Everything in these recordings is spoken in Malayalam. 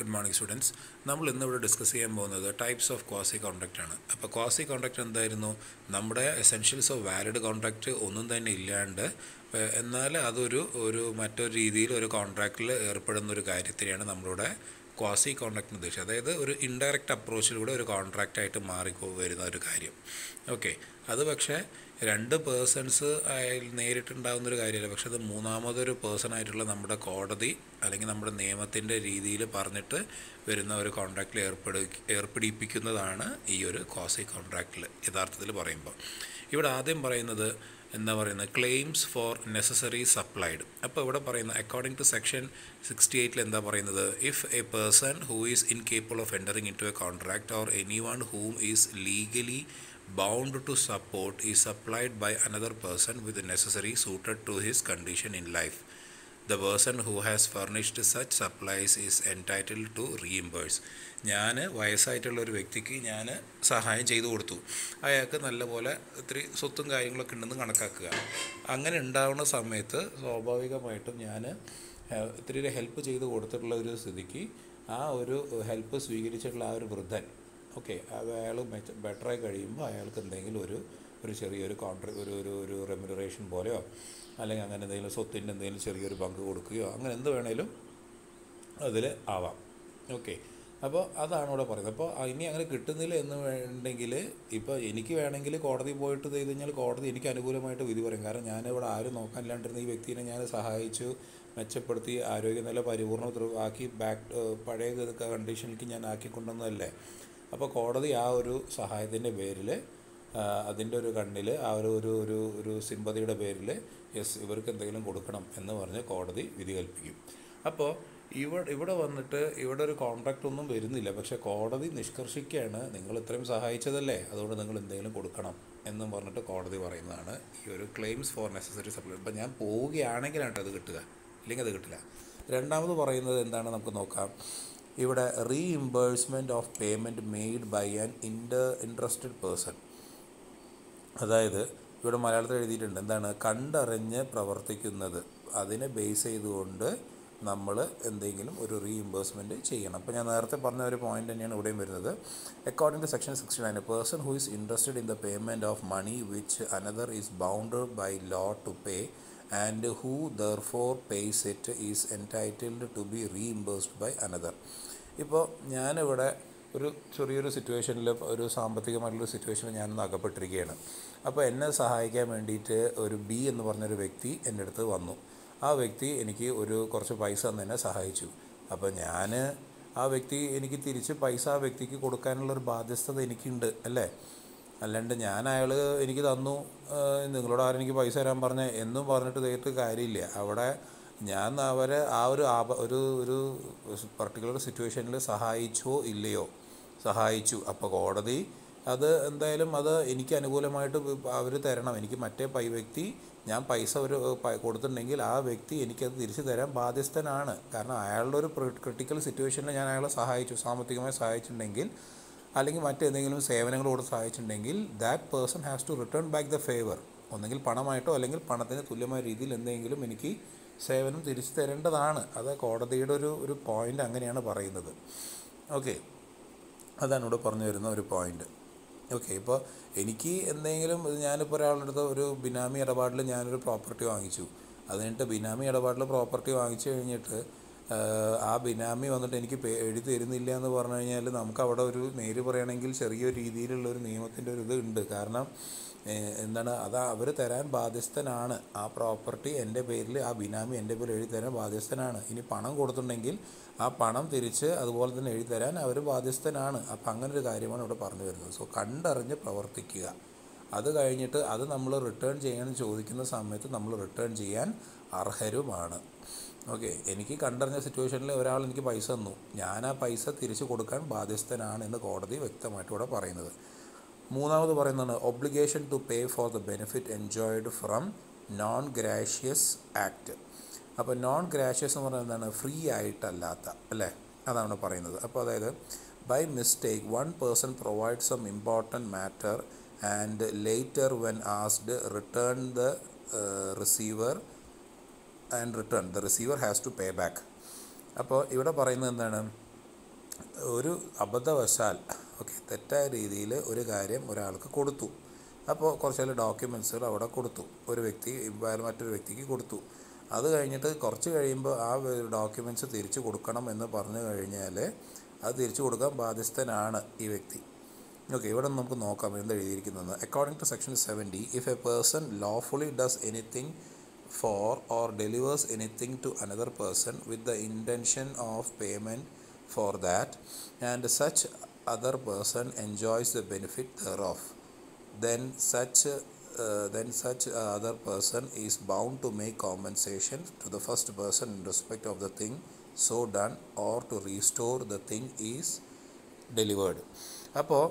ഗുഡ് മോർണിംഗ് സ്റ്റുഡൻസ് നമ്മൾ ഇന്നിവിടെ ഡിസ്കസ് ചെയ്യാൻ പോകുന്നത് ടൈപ്സ് ഓഫ് ക്വാസി കോൺട്രാക്റ്റ് ആണ് അപ്പോൾ ക്വാസി കോൺട്രാക്റ്റ് എന്തായിരുന്നു നമ്മുടെ എസെൻഷ്യൽസ് ഓഫ് വാലിഡ് കോൺട്രാക്റ്റ് ഒന്നും തന്നെ ഇല്ലാണ്ട് ഏഹ്, എന്നാൽ അതൊരു ഒരു മറ്റൊരു രീതിയിൽ ഒരു കോൺട്രാക്റ്റിൽ ഏർപ്പെടുന്ന ഒരു കാര്യത്തിനെയാണ് നമ്മളിവിടെ ക്വാസി കോൺട്രാക്റ്റ് ഉദ്ദേശിച്ചത് അതായത് ഒരു ഇൻഡയറക്റ്റ് അപ്രോച്ചിലൂടെ ഒരു കോൺട്രാക്റ്റ് ആയിട്ട് മാറി വരുന്ന ഒരു കാര്യം ഓക്കെ അത് പക്ഷേ രണ്ട് പേഴ്സൺസ് നേരിട്ടുണ്ടാകുന്ന ഒരു കാര്യമല്ല പക്ഷെ അത് മൂന്നാമതൊരു പേഴ്സൺ ആയിട്ടുള്ള നമ്മുടെ കോടതി അല്ലെങ്കിൽ നമ്മുടെ നിയമത്തിൻ്റെ രീതിയിൽ പറഞ്ഞിട്ട് വരുന്ന ഒരു കോൺട്രാക്റ്റിൽ ഏർപ്പെടു ഏർപ്പെടിപ്പിക്കുന്നതാണ് ഈ ഒരു ക്വാസി കോൺട്രാക്റ്റിൽ യഥാർത്ഥത്തിൽ പറയുമ്പോൾ ഇവിടെ ആദ്യം പറയുന്നത് എന്താ പറയുന്നത് ക്ലെയിംസ് ഫോർ നെസസറി സപ്ലൈഡ് അപ്പോൾ ഇവിടെ പറയുന്ന അക്കോർഡിംഗ് ടു സെക്ഷൻ സിക്സ്റ്റി എയ്റ്റിൽ എന്താ പറയുന്നത് if a person who is incapable of entering into a contract or anyone whom is legally bound to support is supplied by another person with the necessary suited to his condition in life. The person who has furnished such supplies is entitled to reimburse. ഞാൻ വയസ്സായിട്ടുള്ള ഒരു വ്യക്തിക്ക് ഞാൻ സഹായം ചെയ്തു കൊടുത്തു അയാൾക്ക് നല്ലപോലെ ഇത്തിരി സ്വത്തും കാര്യങ്ങളൊക്കെ ഉണ്ടെന്ന് കണക്കാക്കുക അങ്ങനെ ഉണ്ടാവുന്ന സമയത്ത് സ്വാഭാവികമായിട്ടും ഞാൻ ഇത്തിരി ഒരു ഹെൽപ്പ് ചെയ്ത് കൊടുത്തിട്ടുള്ള ഒരു സ്ഥിതിക്ക് ആ ഒരു ഹെൽപ്പ് സ്വീകരിച്ചിട്ടുള്ള ആ ഒരു വൃദ്ധൻ ഓക്കെ അത് അയാൾ മെച്ച ബെറ്ററായി കഴിയുമ്പോൾ അയാൾക്ക് എന്തെങ്കിലും ഒരു ഒരു ചെറിയൊരു കോൺട്രാ ഒരു ഒരു ഒരു റെമ്യൂണറേഷൻ പോലെയോ അല്ലെങ്കിൽ അങ്ങനെ എന്തെങ്കിലും സ്വത്തിൻ്റെ എന്തെങ്കിലും ചെറിയൊരു പങ്ക് കൊടുക്കുകയോ അങ്ങനെ എന്ത് വേണേലും അതിൽ ആവാം ഓക്കെ അപ്പോൾ അതാണ് ഇവിടെ പറയുന്നത് അപ്പോൾ ഇനി അങ്ങനെ കിട്ടുന്നില്ല എന്ന് വേണ്ടെങ്കിൽ ഇപ്പോൾ എനിക്ക് വേണമെങ്കിൽ കോടതി പോയിട്ട് ചെയ്ത് കഴിഞ്ഞാൽ കോടതി എനിക്ക് അനുകൂലമായിട്ട് വിധി പറയും കാരണം ഞാനിവിടെ ആരും നോക്കാനില്ലാണ്ടിരുന്ന ഈ വ്യക്തിനെ ഞാൻ സഹായിച്ചു മെച്ചപ്പെടുത്തി ആരോഗ്യനില പരിപൂർണ്ണ തൃ- ആക്കി ബാക്ക് പഴയ കണ്ടീഷനിലേക്ക് ഞാൻ ആക്കി കൊണ്ടുവന്നതല്ലേ അപ്പോൾ കോടതി ആ ഒരു സഹായത്തിൻ്റെ പേരിൽ അതിൻ്റെ ഒരു കണ്ണിൽ ആ ഒരു ഒരു ഒരു ഒരു സിമ്പതിയുടെ പേരിൽ യെസ് ഇവർക്ക് എന്തെങ്കിലും കൊടുക്കണം എന്ന് പറഞ്ഞ് കോടതി വിധി കൽപ്പിക്കും അപ്പോൾ ഇവിടെ ഇവിടെ വന്നിട്ട് ഇവിടെ ഒരു കോൺട്രാക്റ്റ് ഒന്നും വരുന്നില്ല പക്ഷേ കോടതി നിഷ്കർഷിക്കുകയാണ് നിങ്ങൾ ഇത്രയും സഹായിച്ചതല്ലേ അതുകൊണ്ട് നിങ്ങൾ എന്തെങ്കിലും കൊടുക്കണം എന്നും പറഞ്ഞിട്ട് കോടതി പറയുന്നതാണ് ഈ ഒരു ക്ലെയിംസ് ഫോർ നെസസറി സപ്ലൈ ഇപ്പം ഞാൻ പോവുകയാണെങ്കിലാണ് അത് കിട്ടുക ഇല്ലെങ്കിൽ അത് കിട്ടില്ല രണ്ടാമത് പറയുന്നത് എന്താണ് നമുക്ക് നോക്കാം ഇവിടെ reimbursement of payment made by an inter interested person അതായത് ഇവിടെ മലയാളത്തിൽ എഴുതിയിട്ടുണ്ട് എന്താണ് കണ്ടറിഞ്ഞ് പ്രവർത്തിക്കുന്നത് അതിനെ ബേസ് ചെയ്തുകൊണ്ട് നമ്മൾ എന്തെങ്കിലും ഒരു റീഇംബേഴ്സ്മെൻറ്റ് ചെയ്യണം അപ്പോൾ ഞാൻ നേരത്തെ പറഞ്ഞ ഒരു പോയിന്റ് തന്നെയാണ് ഇവിടെയും വരുന്നത് according to section sixty nine a person who is interested in the payment of money which another is bounded by law to pay and who therefore pays it is entitled to be reimbursed by another ഇപ്പോൾ ഞാനിവിടെ ഒരു ചെറിയൊരു സിറ്റുവേഷനിൽ ഒരു സാമ്പത്തികമായിട്ടുള്ള സിറ്റുവേഷനിൽ ഞാനൊന്ന് അകപ്പെട്ടിരിക്കുകയാണ് അപ്പോൾ എന്നെ സഹായിക്കാൻ വേണ്ടിയിട്ട് ഒരു ബി എന്ന് പറഞ്ഞൊരു വ്യക്തി എൻ്റെ അടുത്ത് വന്നു ആ വ്യക്തി എനിക്ക് ഒരു കുറച്ച് പൈസ തന്ന് എന്നെ സഹായിച്ചു അപ്പോൾ ഞാൻ ആ വ്യക്തി എനിക്ക് തിരിച്ച് പൈസ ആ വ്യക്തിക്ക് കൊടുക്കാനുള്ളൊരു ബാധ്യസ്ഥത എനിക്കുണ്ട് അല്ലേ അല്ലാണ്ട് ഞാൻ അയാൾ എനിക്ക് തന്നു ഏഹ് നിങ്ങളോട് ആരും എനിക്ക് പൈസ തരാൻ പറഞ്ഞ എന്നും പറഞ്ഞിട്ട് തീർത്ത് കാര്യമില്ല അവിടെ ഞാൻ അവരെ ആ ഒരു ആപ ഒരു ഒരു പർട്ടിക്കുലർ സിറ്റുവേഷനിൽ സഹായിച്ചോ ഇല്ലയോ സഹായിച്ചു അപ്പോൾ കോടതി അത് എന്തായാലും അത് എനിക്ക് അനുകൂലമായിട്ട് അവർ തരണം എനിക്ക് മറ്റേ പൈ വ്യക്തി ഞാൻ പൈസ ഒരു പ- കൊടുത്തിട്ടുണ്ടെങ്കിൽ ആ വ്യക്തി എനിക്കത് തിരിച്ചു തരാൻ ബാധ്യസ്ഥനാണ് കാരണം അയാളുടെ ഒരു ക്രിട്ടിക്കൽ സിറ്റുവേഷനിൽ ഞാൻ അയാളെ സഹായിച്ചു സാമ്പത്തികമായി സഹായിച്ചിട്ടുണ്ടെങ്കിൽ അല്ലെങ്കിൽ മറ്റെന്തെങ്കിലും സേവനങ്ങൾ കൊടുത്ത് സഹായിച്ചിട്ടുണ്ടെങ്കിൽ that person has to return back the favour ഒന്നെങ്കിൽ പണമായിട്ടോ അല്ലെങ്കിൽ പണത്തിന് തുല്യമായ രീതിയിൽ എന്തെങ്കിലും എനിക്ക് സേവനം തിരിച്ചു തരേണ്ടതാണ് അത് കോടതിയുടെ ഒരു ഒരു പോയിൻ്റ് അങ്ങനെയാണ് പറയുന്നത് ഓക്കെ അതാണ് ഇവിടെ പറഞ്ഞു വരുന്ന ഒരു പോയിന്റ് ഓക്കെ ഇപ്പോൾ എനിക്ക് എന്തെങ്കിലും ഇത് ഞാനിപ്പോൾ ഒരാളുടെ അടുത്ത് ഒരു ബിനാമി ഇടപാടിൽ ഞാനൊരു പ്രോപ്പർട്ടി വാങ്ങിച്ചു അത് കഴിഞ്ഞിട്ട് ബിനാമി ഇടപാടിൽ പ്രോപ്പർട്ടി വാങ്ങിച്ചു കഴിഞ്ഞിട്ട് ആഹ്, ആ ബിനാമി വന്നിട്ട് എനിക്ക് പേ- എഴുതി തരുന്നില്ല എന്ന് പറഞ്ഞു കഴിഞ്ഞാൽ നമുക്ക് അവിടെ ഒരു നേര് പറയുകയാണെങ്കിൽ ചെറിയൊരു രീതിയിലുള്ള ഒരു നിയമത്തിൻ്റെ ഒരു ഇത് ഉണ്ട് കാരണം ഏഹ്, എന്താണ് അത് അവർ തരാൻ ബാധ്യസ്ഥനാണ് ആ പ്രോപ്പർട്ടി എൻ്റെ പേരിൽ ആ ബിനാമി എൻ്റെ പേരിൽ എഴുതി തരാൻ ബാധ്യസ്ഥനാണ് ഇനി പണം കൊടുത്തിട്ടുണ്ടെങ്കിൽ ആ പണം തിരിച്ച് അതുപോലെ തന്നെ എഴുതി തരാൻ അവർ ബാധ്യസ്ഥനാണ് അപ്പം അങ്ങനെ ഒരു കാര്യമാണ് ഇവിടെ പറഞ്ഞു വരുന്നത് സോ കണ്ടറിഞ്ഞ് പ്രവർത്തിക്കുക അത് കഴിഞ്ഞിട്ട് അത് നമ്മൾ റിട്ടേൺ ചെയ്യാൻ ചോദിക്കുന്ന സമയത്ത് നമ്മൾ റിട്ടേൺ ചെയ്യാൻ അർഹരുമാണ് ഓക്കെ എനിക്ക് കണ്ടറിഞ്ഞ സിറ്റുവേഷനിൽ ഒരാൾ എനിക്ക് പൈസ തന്നു ഞാൻ ആ പൈസ തിരിച്ചു കൊടുക്കാൻ ബാധ്യസ്ഥനാണ് എന്ന് കോടതി വ്യക്തമായിട്ട് ഇവിടെ പറയുന്നത് മൂന്നാമത് പറയുന്നതാണ് obligation to pay for the benefit enjoyed from non gratuitous act അപ്പോൾ നോൺ ഗ്രാഷ്യസ് എന്ന് പറയുന്നത് എന്താണ് ഫ്രീ ആയിട്ടല്ലാത്ത അല്ലേ അതാണ് പറയുന്നത് അപ്പോൾ അതായത് by mistake one person provide some important matter and later when asked return the receiver and return the receiver has to pay back അപ്പോൾ ഇവിടെ പറയുന്നത് എന്താണ് ഒരു അബദ്ധവശാൽ ഓക്കെ തെറ്റായ രീതിയിൽ ഒരു കാര്യം ഒരാൾക്ക് കൊടുത്തു അപ്പോൾ കുറച്ച് ഡോക്യുമെൻസുകൾ അവിടെ കൊടുത്തു ഒരു വ്യക്തി വേറെ മറ്റൊരു വ്യക്തിക്ക് കൊടുത്തു അത് കഴിഞ്ഞിട്ട് കുറച്ച് കഴിയുമ്പോൾ ആ ഡോക്യുമെൻറ്റ്സ് തിരിച്ചു കൊടുക്കണം എന്ന് പറഞ്ഞു കഴിഞ്ഞാൽ അത് തിരിച്ചു കൊടുക്കാൻ ബാധ്യസ്ഥനാണ് ഈ വ്യക്തി ഓക്കെ ഇവിടെ നമുക്ക് നോക്കാം എന്ത് എഴുതിയിരിക്കുന്നത് according to section seventy if a person lawfully does anything for or delivers anything to another person with the intention of payment for that and such other person enjoys the benefit thereof then such uh, then such other person is bound to make compensation to the first person in respect of the thing so done or to restore the thing is delivered അപ്പോൾ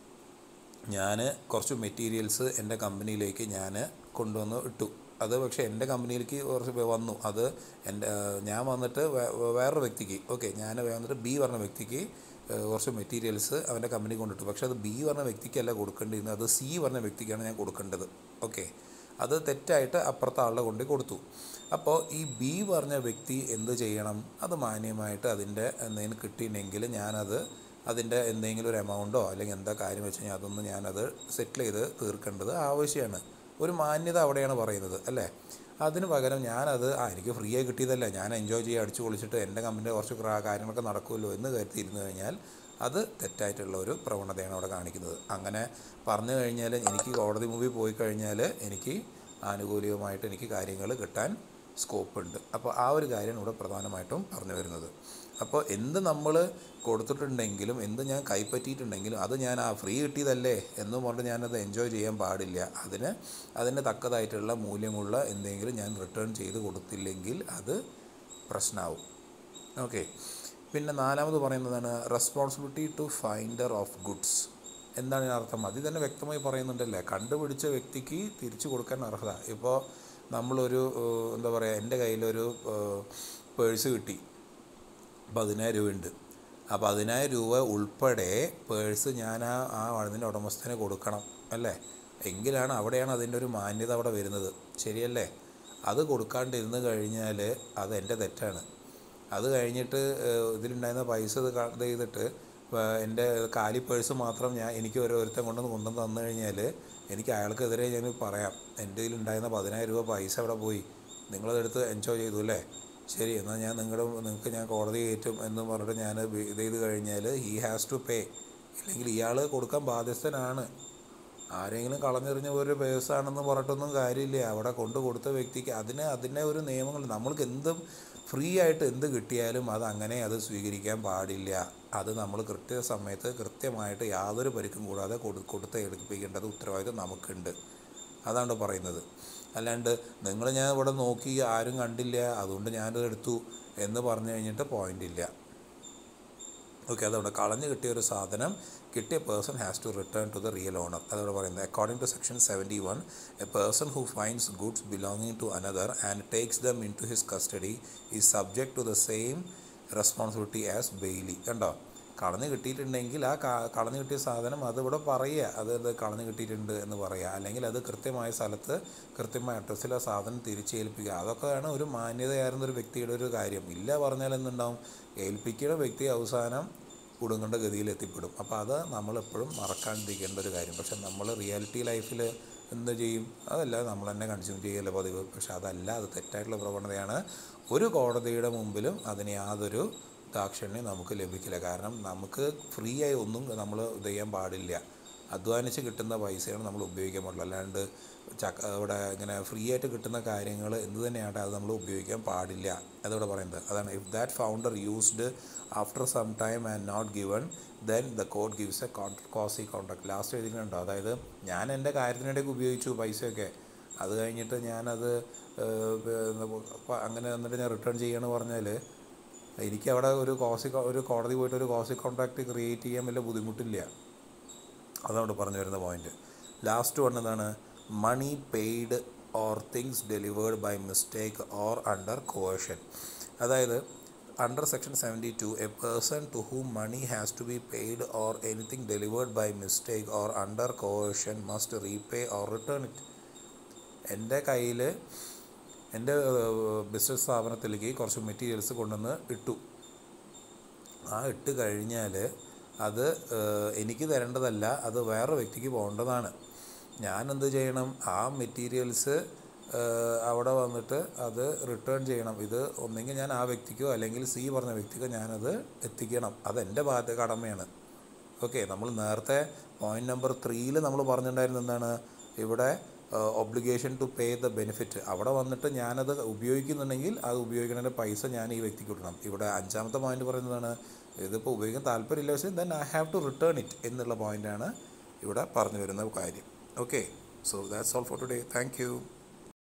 ഞാൻ കുറച്ച് മെറ്റീരിയൽസ് എൻ്റെ കമ്പനിയിലേക്ക് ഞാൻ കൊണ്ടുവന്ന് ഇട്ടു അത് പക്ഷേ എൻ്റെ കമ്പനിയിലേക്ക് കുറച്ച് വന്നു അത് എൻ്റെ ഞാൻ വന്നിട്ട് വേറൊരു വ്യക്തിക്ക് ഓക്കെ ഞാൻ വന്നിട്ട് ബി പറഞ്ഞ വ്യക്തിക്ക് കുറച്ച് മെറ്റീരിയൽസ് അവൻ്റെ കമ്പനി കൊണ്ടിട്ടു പക്ഷേ അത് ബി പറഞ്ഞ വ്യക്തിക്കല്ല കൊടുക്കേണ്ടിയിരുന്നത് അത് സി പറഞ്ഞ വ്യക്തിക്കാണ് ഞാൻ കൊടുക്കേണ്ടത് ഓക്കെ അത് തെറ്റായിട്ട് അപ്പുറത്തെ ആളുടെ കൊണ്ട് കൊടുത്തു അപ്പോൾ ഈ ബി പറഞ്ഞ വ്യക്തി എന്ത് ചെയ്യണം അത് മാന്യമായിട്ട് അതിൻ്റെ എന്തെങ്കിലും കിട്ടിയിട്ടുണ്ടെങ്കിൽ ഞാനത് അതിൻ്റെ എന്തെങ്കിലും ഒരു എമൗണ്ടോ അല്ലെങ്കിൽ എന്താ കാര്യം വെച്ച് കഴിഞ്ഞാൽ അതൊന്ന് ഞാനത് സെറ്റിൽ ചെയ്ത് തീർക്കേണ്ടത് ആവശ്യമാണ് ഒരു മാന്യത അവിടെയാണ് പറയുന്നത് അല്ലേ അതിന് പകരം ഞാനത് ആ എനിക്ക് ഫ്രീ ആയി കിട്ടിയതല്ല ഞാൻ എൻജോയ് ചെയ്യുക അടിച്ചു പൊളിച്ചിട്ട് എൻ്റെ കമ്പനിയുടെ കുറച്ച് കാര്യങ്ങളൊക്കെ നടക്കുമല്ലോ എന്ന് കരുതിയിരുന്നു കഴിഞ്ഞാൽ അത് തെറ്റായിട്ടുള്ള ഒരു പ്രവണതയാണ് അവിടെ കാണിക്കുന്നത് അങ്ങനെ പറഞ്ഞു കഴിഞ്ഞാൽ എനിക്ക് കോടതി മുമ്പിൽ പോയി കഴിഞ്ഞാൽ എനിക്ക് ആനുകൂല്യമായിട്ട് എനിക്ക് കാര്യങ്ങൾ കിട്ടാൻ സ്കോപ്പ് ഉണ്ട് അപ്പോൾ ആ ഒരു കാര്യമാണ് ഇവിടെ പ്രധാനമായിട്ടും പറഞ്ഞു വരുന്നത് അപ്പോൾ എന്ത് നമ്മൾ കൊടുത്തിട്ടുണ്ടെങ്കിലും എന്ത് ഞാൻ കൈപ്പറ്റിയിട്ടുണ്ടെങ്കിലും അത് ഞാൻ ആ ഫ്രീ കിട്ടിയതല്ലേ എന്ന് പറഞ്ഞ് ഞാനത് എൻജോയ് ചെയ്യാൻ പാടില്ല അതിന് അതിന് തക്കതായിട്ടുള്ള മൂല്യമുള്ള എന്തെങ്കിലും ഞാൻ റിട്ടേൺ ചെയ്ത് കൊടുത്തില്ലെങ്കിൽ അത് പ്രശ്നമാവും ഓക്കെ പിന്നെ നാലാമത് പറയുന്നതാണ് responsibility to finder of goods എന്താണ് അർത്ഥം അതിൽ തന്നെ വ്യക്തമായി പറയുന്നുണ്ടല്ലേ കണ്ടുപിടിച്ച വ്യക്തിക്ക് തിരിച്ചു കൊടുക്കാൻ അർഹത ഇപ്പോൾ നമ്മളൊരു എന്താ പറയുക എൻ്റെ കയ്യിലൊരു പേഴ്സ് കിട്ടി പതിനായിരം രൂപയുണ്ട് ആ പതിനായിരം രൂപ ഉൾപ്പെടെ പേഴ്സ് ഞാൻ ആ ആ അതിൻ്റെ ഉടമസ്ഥന് കൊടുക്കണം അല്ലേ എങ്കിലാണ് അവിടെയാണ് അതിൻ്റെ ഒരു മാന്യത അവിടെ വരുന്നത് ശരിയല്ലേ അത് കൊടുക്കാണ്ടിരുന്ന് കഴിഞ്ഞാൽ അത് എൻ്റെ തെറ്റാണ് അത് കഴിഞ്ഞിട്ട് ഇതിലുണ്ടായിരുന്ന പൈസ ഇത് ഇത് ചെയ്തിട്ട് എൻ്റെ കാലി പേഴ്സ് മാത്രം ഞാൻ എനിക്ക് ഓരോരുത്തൻ കൊണ്ടുവന്ന് കൊണ്ടുവന്ന് തന്നു കഴിഞ്ഞാൽ എനിക്ക് അയാൾക്കെതിരെ ഞാൻ പറയാം എൻ്റെ കയ്യിലുണ്ടായിരുന്ന പതിനായിരം രൂപ പൈസ അവിടെ പോയി നിങ്ങളതെടുത്ത് എൻജോയ് ചെയ്തു അല്ലേ ശരി എന്നാൽ ഞാൻ നിങ്ങളുടെ നിങ്ങൾക്ക് ഞാൻ കോടതി കയറ്റും എന്ന് പറഞ്ഞിട്ട് ഞാൻ ഇത് ചെയ്ത് കഴിഞ്ഞാൽ ഹീ ഹാസ് ടു പേ ഇല്ലെങ്കിൽ ഇയാൾ കൊടുക്കാൻ ബാധ്യസ്ഥനാണ് ആരെങ്കിലും കളഞ്ഞെറിഞ്ഞ ഒരു പേഴ്സാണെന്ന് പറഞ്ഞിട്ടൊന്നും കാര്യമില്ല അവിടെ കൊണ്ടു കൊടുത്ത വ്യക്തിക്ക് അതിന് അതിൻ്റെ ഒരു നിയമങ്ങൾ നമ്മൾക്ക് എന്തും ഫ്രീ ആയിട്ട് എന്ത് കിട്ടിയാലും അത് അങ്ങനെ അത് സ്വീകരിക്കാൻ പാടില്ല അത് നമ്മൾ കൃത്യസമയത്ത് കൃത്യമായിട്ട് യാതൊരു പരിക്കും കൂടാതെ കൊടു കൊടുത്ത് എടുപ്പിക്കേണ്ടത് ഉത്തരവാദിത്വം നമുക്കുണ്ട് അതാണ് പറയുന്നത് അല്ലാണ്ട് നിങ്ങൾ ഞാൻ ഇവിടെ നോക്കി ആരും കണ്ടില്ല അതുകൊണ്ട് ഞാനത് എടുത്തു എന്ന് പറഞ്ഞു കഴിഞ്ഞിട്ട് പോയിൻ്റ് ഇല്ല ഓക്കെ അതവിടെ കളഞ്ഞു കിട്ടിയ ഒരു സാധനം കിട്ടിയ person has to return to the real owner അതവിടെ പറയുന്നത് according to section seventy one a person who finds goods belonging to another and takes them into his custody is subject to the same responsibility as bailee കണ്ടോ കളഞ്ഞു കിട്ടിയിട്ടുണ്ടെങ്കിൽ ആ കളഞ്ഞു കിട്ടിയ സാധനം അതിവിടെ പറയുക അത് ഇത് കളഞ്ഞു കിട്ടിയിട്ടുണ്ട് എന്ന് പറയുക അല്ലെങ്കിൽ അത് കൃത്യമായ സ്ഥലത്ത് കൃത്യമായ അഡ്രസ്സിൽ ആ സാധനം തിരിച്ചേൽപ്പിക്കുക അതൊക്കെയാണ് ഒരു മാന്യതയായിരുന്ന ഒരു വ്യക്തിയുടെ ഒരു കാര്യം ഇല്ല പറഞ്ഞാൽ എന്തുണ്ടാവും ഏൽപ്പിക്കുന്ന വ്യക്തി അവസാനം കുടുങ്ങേണ്ട ഗതിയിൽ എത്തിപ്പെടും അപ്പോൾ അത് നമ്മളെപ്പോഴും മറക്കാണ്ടിരിക്കേണ്ട ഒരു കാര്യം പക്ഷെ നമ്മൾ റിയാലിറ്റി ലൈഫിൽ എന്ത് ചെയ്യും അതല്ല നമ്മൾ തന്നെ കൺസ്യൂം ചെയ്യല്ല പതിവ് പക്ഷെ അതല്ല അത് തെറ്റായിട്ടുള്ള പ്രവണതയാണ് ഒരു കോടതിയുടെ മുമ്പിലും അതിന് യാതൊരു ദാക്ഷിണ്യം നമുക്ക് ലഭിക്കില്ല കാരണം നമുക്ക് ഫ്രീ ആയി ഒന്നും നമ്മൾ ഇത് ചെയ്യാൻ പാടില്ല അധ്വാനിച്ച് കിട്ടുന്ന പൈസയാണ് നമ്മൾ ഉപയോഗിക്കാൻ പാടുള്ളൂ അല്ലാണ്ട് ചക്ക ഇവിടെ ഇങ്ങനെ ഫ്രീ ആയിട്ട് കിട്ടുന്ന കാര്യങ്ങൾ എന്ത് തന്നെയാട്ടെ അത് നമ്മൾ ഉപയോഗിക്കാൻ പാടില്ല അതവിടെ പറയുന്നത് അതാണ് if that founder used after some time and not given then the code gives a quasi contract last എഴുതിയിട്ടുണ്ടോ അതായത് ഞാൻ എൻ്റെ കാര്യത്തിനിടയ്ക്ക് ഉപയോഗിച്ചു പൈസയൊക്കെ അത് കഴിഞ്ഞിട്ട് ഞാനത് അങ്ങനെ എന്നിട്ട് ഞാൻ റിട്ടേൺ ചെയ്യണമെന്ന് പറഞ്ഞാൽ എനിക്ക് അവിടെ ഒരു കോസി ഒരു കോടതി പോയിട്ട് ഒരു കോസി കോൺട്രാക്റ്റ് ക്രിയേറ്റ് ചെയ്യാൻ വലിയ ബുദ്ധിമുട്ടില്ല അതവിടെ പറഞ്ഞു വരുന്ന പോയിന്റ് ലാസ്റ്റ് വൺ എന്താണ് money paid or things delivered by mistake or under coercion അതായത് under section seventy two a person to whom money has to be paid or anything delivered by mistake or under coercion must repay or return it എൻ്റെ കയ്യിൽ എൻ്റെ ബിസിനസ് സ്ഥാപനത്തിലേക്ക് കുറച്ച് മെറ്റീരിയൽസ് കൊണ്ടുവന്ന് ഇട്ടു ആ ഇട്ട് കഴിഞ്ഞാൽ അത് ഏഹ്, എനിക്ക് തരേണ്ടതല്ല അത് വേറെ വ്യക്തിക്ക് പോകേണ്ടതാണ് ഞാൻ എന്ത് ചെയ്യണം ആ മെറ്റീരിയൽസ് അവിടെ വന്നിട്ട് അത് റിട്ടേൺ ചെയ്യണം ഇത് ഒന്നെങ്കിൽ ഞാൻ ആ വ്യക്തിക്കോ അല്ലെങ്കിൽ സി പറഞ്ഞ വ്യക്തിക്കോ ഞാനത് എത്തിക്കണം അതെൻ്റെ ബാധ്യ കടമയാണ് ഓക്കെ നമ്മൾ നേരത്തെ പോയിന്റ് നമ്പർ ത്രീയിൽ നമ്മൾ പറഞ്ഞിട്ടുണ്ടായിരുന്നത് എന്താണ് ഇവിടെ obligation to pay the benefit അവിടെ വന്നിട്ട് ഞാനത് ഉപയോഗിക്കുന്നുണ്ടെങ്കിൽ അത് ഉപയോഗിക്കുന്നതിൻ്റെ പൈസ ഞാൻ ഈ വ്യക്തിക്ക് കൊടുക്കണം ഇവിടെ അഞ്ചാമത്തെ പോയിന്റ് പറയുന്നതാണ് ഇതിപ്പോൾ ഉപയോഗിക്കാൻ താല്പര്യമില്ല പക്ഷേ then I have to return it എന്നുള്ള പോയിൻ്റാണ് ഇവിടെ പറഞ്ഞു വരുന്ന കാര്യം okay so that's all for today thank U